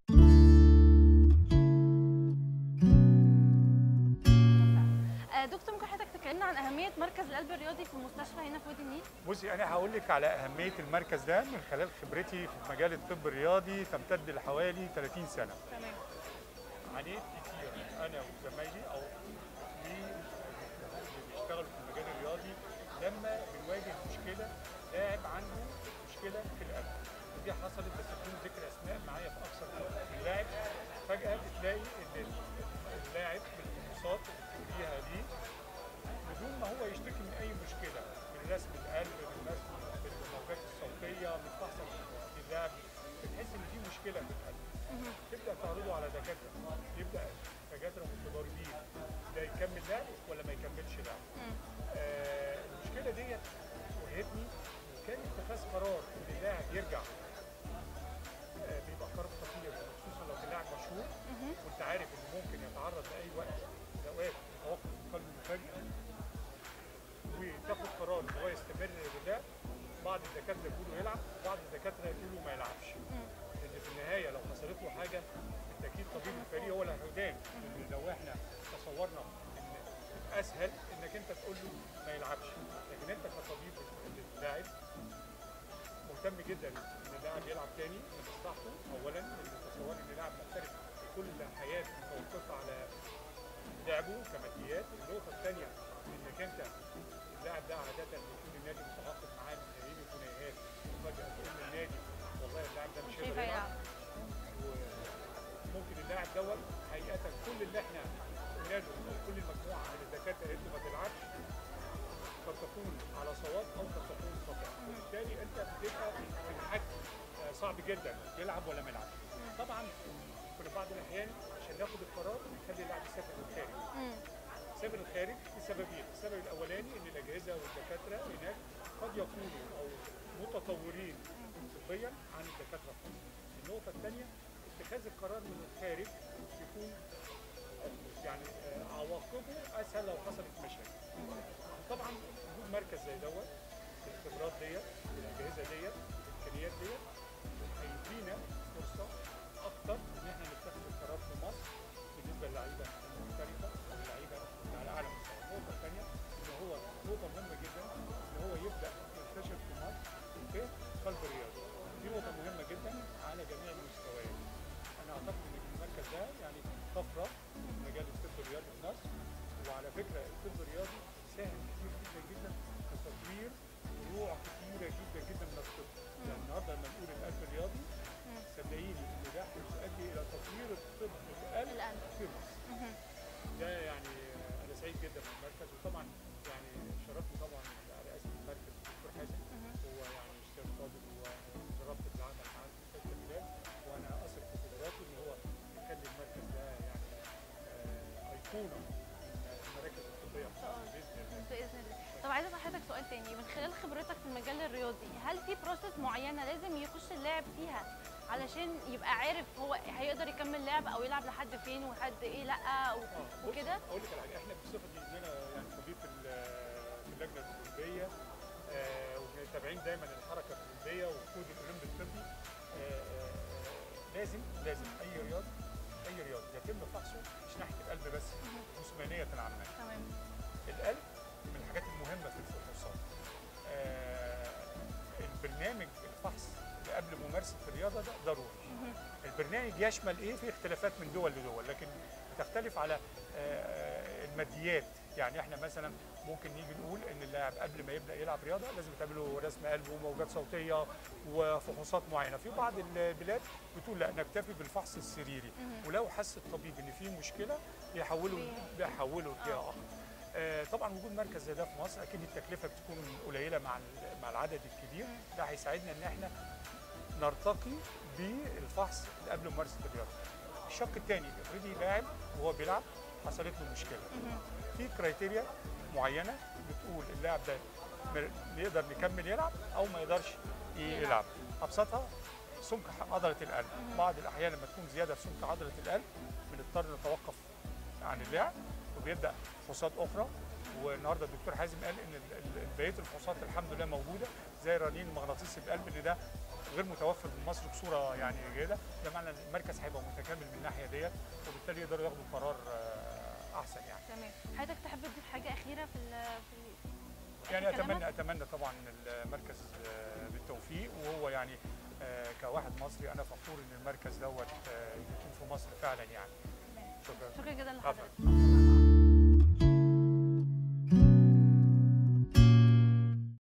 آه، دكتور ممكن حضرتك تكلمنا عن اهميه مركز القلب الرياضي في المستشفى هنا في وادي النيل بصي انا هقول لك على اهميه المركز ده من خلال خبرتي في مجال الطب الرياضي تمتد لحوالي 30 سنه تمام عانيت كتير انا وزمايلي او اللي بيشتغلوا في المجال الرياضي لما بنواجه مشكله لاعب عنده مشكله في القلب ودي حصلت بس بدون ذكر اسماء معايا في اكثر من لاعب فجاه بتلاقي ان اللاعب بالفحوصات اللي بتجريها دي بدون ما هو يشتكي من اي مشكله من رسم القلب من رسم الموجات الصوتيه من فحص اللاعب بتحس ان في مشكله في القلب تبدا تعرضه على دكاتره يبدا دكاتره متضاربين ده يكمل لعب ولا ما يكملش لعب آه المشكله ديت واجهتني وكان اتخاذ قرار ان اللاعب يرجع آه بيبقى قرار خطير خصوصا لو كان لاعب مشهور وانت عارف انه ممكن يتعرض لاي وقت من الاوقات لتوقف القلب المفاجئ وتاخد قرار ان هو يستمر باللعب بعض الدكاتره يقولوا يلعب بعض الدكاتره يقولوا ما يلعبش لان في النهايه لو حصلت له حاجه بالتاكيد طبيب الفريق هو اللي هيدان لان لو احنا تصورنا ان اسهل انك انت تقول له ما يلعبش لكن انت كطبيب اللاعب مهتم جدا ان اللاعب يلعب تاني لمصلحته اولا لان تصور ان اللاعب محترف كل حياته متوقفه على لعبه كماديات النقطه الثانيه انك انت اللاعب ده عاده بيكون النادي متعاقد معاه من يمين وجنيهات وفجاه تقول للنادي والله اللاعب ده مش مش هيقدر هينفع يلعب يلعب وممكن اللاعب دوت حقيقه كل اللي احنا قلنا له او كل المجموعه من الدكاتره قالت له ما تلعبش قد تكون على صواب او قد تكون خطا وبالتالي انت بتبقى في الحد آه، صعب جدا يلعب ولا ما يلعبش طبعا في بعض الاحيان عشان ناخد القرار بنخلي اللاعب يسافر للخارج مم. سافر الخارج لسببين السبب الاولاني ان الاجهزه والدكاتره هناك قد يكونوا او متطورين طبيا عن الدكاتره في مصر النقطه الثانيه اتخاذ القرار من الخارج يكون يعني آه، عواقبه اسهل لو حصلت مشاكل طبعا وجود مركز زي دوت بالخبرات ديت بالاجهزه ديت بالامكانيات ديت هيدينا فرصه اكتر ان احنا نتخذ القرار في مصر بالنسبه للعيبه المحترفه او اللعيبه على اعلى مستوى النقطه الثانيه ان هو نقطه مهمه جدا ان هو يبدا ينتشر في مصر في قلب الرياضه دي نقطه مهمه جدا على جميع المستويات انا اعتقد ان المركز ده يعني طفره في مجال الطب الرياضي في مصر وعلى فكره الطب الرياضي ساهم كتير جدا جدا في تطوير فروع كتيره جدا جدا من الطب يعني النهارده لما نقول القلب الرياضي صدقيني ان ده هيؤدي الى تطوير الطب القلب القلب. في مصر ده يعني آه، انا سعيد جدا بالمركز وطبعا يعني شرفني طبعا على اسم المركز الدكتور حازم هو يعني استاذ فاضل وجربت العمل معاه في ست بلاد وانا اثق في قدراته ان هو يخلي المركز ده يعني آه، ايقونه من المراكز الطبيه في مصر باذن الله باذن الله طب عايزه اسال حضرتك سؤال تاني من خلال خبرتك في المجال الرياضي هل في بروسيس معينه لازم يخش اللاعب فيها علشان يبقى عارف هو هيقدر يكمل لعب او يلعب لحد فين وحد ايه لا و- آه، بص، وكده اقول لك على حاجه احنا بصفتي ان انا يعني طبيب في ال- في اللجنه الاولمبيه آه، ومتابعين دايما الحركه الاولمبيه والكود الاولمبي الطبي آه، آه، لازم لازم اي رياضي اي رياضي يتم فحصه مش ناحيه القلب بس جسمانيه عامه تمام القلب من الحاجات المهمه في الفحوصات آه، البرنامج الفحص اللي قبل ممارسه الرياضه ده ضروري البرنامج يشمل ايه في اختلافات من دول لدول لكن بتختلف على آه، الماديات يعني احنا مثلا ممكن نيجي نقول ان اللاعب قبل ما يبدا يلعب رياضه لازم تعمل له رسم قلب وموجات صوتيه وفحوصات معينه في بعض البلاد بتقول لا نكتفي بالفحص السريري ولو حس الطبيب ان في مشكله يحوله بيحوله لجهه اخرى آه، طبعا وجود مركز زي ده في مصر اكيد التكلفه بتكون قليله مع ال- مع العدد الكبير ده هيساعدنا ان احنا نرتقي بالفحص اللي قبل ممارسه الرياضه. الشق الثاني افرضي لاعب وهو بيلعب حصلت له مشكله. في كرايتيريا معينه بتقول اللاعب ده م- يقدر يكمل يلعب او ما يقدرش ي- يلعب. ابسطها سمك عضله القلب. بعض الاحيان لما تكون زياده في سمك عضله القلب بنضطر نتوقف عن اللعب وبيبدا فحوصات اخرى والنهارده الدكتور حازم قال ان ال- ال- بقيه الفحوصات الحمد لله موجوده زي الرنين المغناطيسي القلب ان ده غير متوفر في مصر بصوره يعني جيده ده معنى ان المركز هيبقى متكامل من الناحيه ديت وبالتالي يقدروا ياخدوا قرار آه، احسن يعني تمام حضرتك تحب تضيف حاجه اخيره في ال في ال- يعني آخر كلامك؟ اتمنى اتمنى طبعا المركز آه، بالتوفيق وهو يعني آه، كواحد مصري انا فخور ان المركز دوت آه، يكون في مصر فعلا يعني شكرا شكرا جدا عفواً. لحضرتك